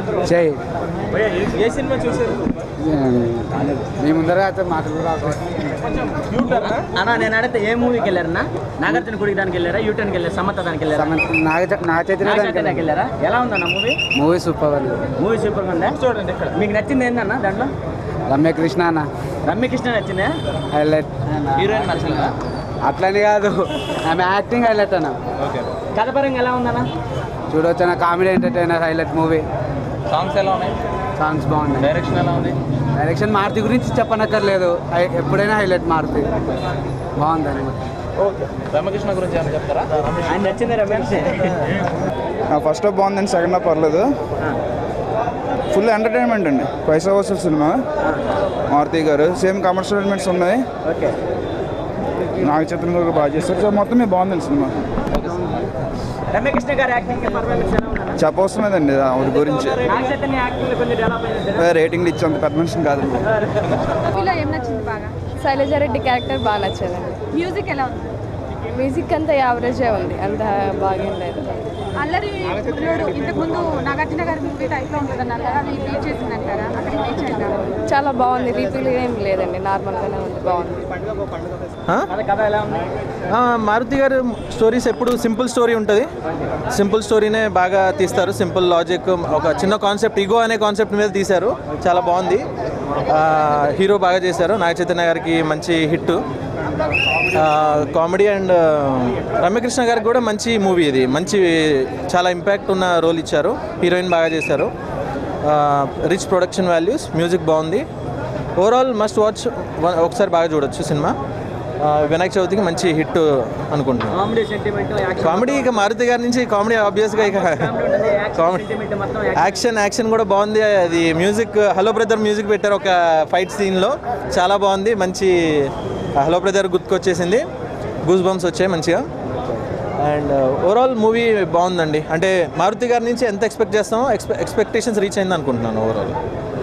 చేయి భయ్యా, ఏ- ఏ సినిమా చూసారు మీ ముందర అయితే మాటలు రాకు. యూటర్నా అన్న నేను అడిగితే ఏ మూవీకి వెళ్ళారన్నా నాగార్జున గుడికి దానికి వెళ్ళారా యూటర్న్కి వెళ్ళారు సమత దానికి వెళ్ళారా సమంత- నాగ నాగ చైతన్య నాగార్జున దానికి వెళ్ళారా ఎలా ఉందన్న మూవీ మూవీ సూపర్ ఉంది మూవీ సూపర్గా ఉందా చూడండి ఇక్కడ మీకు నచ్చింది ఏందన్న దాంట్లో రమ్య కృష్ణ అన్న రమ్యకృష్ణ నచ్చిందా హైలైట్ హీరోయిన్ నచ్చలేదా అట్లని కాదు ఆమె యాక్టింగ్ హైలైట్ అన్న ఓకే కథ పరంగా ఎలా ఉందన్న చూడొచ్చు అన్న comedy entertainer highlight movie songs ఎలా ఉన్నాయి సాంగ్స్ బాగున్నాయి డైరెక్షన్ ఎలా ఉంది డైరెక్షన్ మారుతి గురించి చెప్పనక్కర్లేదు హై- ఎప్పుడైనా హైలైట్ మారుతి బాగుంది అనమాట ఓకే రామకృష్ణ గురించి ఏమైనా చెప్తారా ఆయన నచ్చింది రమేష్ ఫస్ట్ హాఫ్ బాగుందండి సెకండ్ హాఫ్ పర్లేదు ఫుల్ ఎంటర్టైన్మెంట్ అండి పైసా వసూలు సినిమా Maruthi garu same commercial elements ఉన్నాయి ఓకే నాగ చైతన్య గారు బాగా చేస్తారు సో మొత్తం మీద బాగుందండి సినిమా రమ్యకృష్ణ గారి యాక్టింగ్ పర్ఫార్మెన్స్ ఎలా ఉందన్న చెప్పవసరం లేదండి ఆవిడ గురించి నాగ చైతన్య యాక్టింగ్ కొంచెం డెవలప్ అయింది రేటింగ్లు ఇచ్చేంత పెద్ద మనిషిని కాదండి మూవీలో ఏం నచ్చింది బాగా శైలజారెడ్డి క్యారెక్టర్ బాగా నచ్చిందండి మ్యూజిక్ ఎలా ఉంది మ్యూజిక్ అంతా యావరేజే ఉంది అంత బాగేం లేదు అల్లరి కుర్రోడు ఇంతకు ముందు నాగార్జున గారి మూవీ టైప్లో ఉంటుంది అన్నారు కదా అది రీచ్ చేసింది అంటారా అక్కడికి రీచ్ అయిందా చాలా బాగుంది రీపీల్ ఏం లేదండి నార్మల్గానే ఉంది బాగుంది కథ కథ ఎలా ఉంది ఆ, మారుతి గారు స్టోరీస్ ఎప్పుడు సింపుల్ స్టోరీ ఉంటుంది సింపుల్ స్టోరీనే బాగా తీస్తారు సింపుల్ లాజిక్ ఒక చిన్న కాన్సెప్ట్ ఇగో అనే కాన్సెప్ట్ మీద తీశారు చాలా బాగుంది ఆ, హీరో బాగా చేశారు నాగ చైతన్య గారికి మంచి హిట్ కామెడీ అండ్ రమ్యకృష్ణ గారికి కూడా మంచి మూవీ ఇది మంచి చాలా ఇంపాక్ట్ ఉన్న రోల్ ఇచ్చారు హీరోయిన్ బాగా చేశారు రిచ్ ప్రొడక్షన్ వాల్యూస్ మ్యూజిక్ బాగుంది ఓవరాల్ మస్ట్ వాచ్ ఒకసారి బాగా చూడొచ్చు సినిమా ఆ, వినాయక చవితికి మంచి హిట్ అనుకుంటున్నాను కామెడీ సెంటిమెంట్ యాక్షన్ కామెడీ ఇక మారుతి గారి నుంచి కామెడీ ఆబ్వియస్గా ఇక కామెడీ సెంటిమెంట్ మొత్తం యాక్షన్ యాక్షన్ కూడా బాగుంది అది మ్యూజిక్ హలో బ్రదర్ మ్యూజిక్ పెట్టారు ఒక ఫైట్ సీన్లో చాలా బాగుంది మంచి హలో బ్రదర్ గుర్తుకొచ్చేసింది గూస్ బంప్స్ వచ్చాయి మంచిగా అండ్ ఓవరాల్ మూవీ బాగుందండి అంటే మారుతి గారి నుంచి ఎంత ఎక్స్పెక్ట్ చేస్తామో ఎక్స్పె ఎక్స్పెక్టేషన్స్ రీచ్ అయింది అనుకుంటున్నాను ఓవరాల్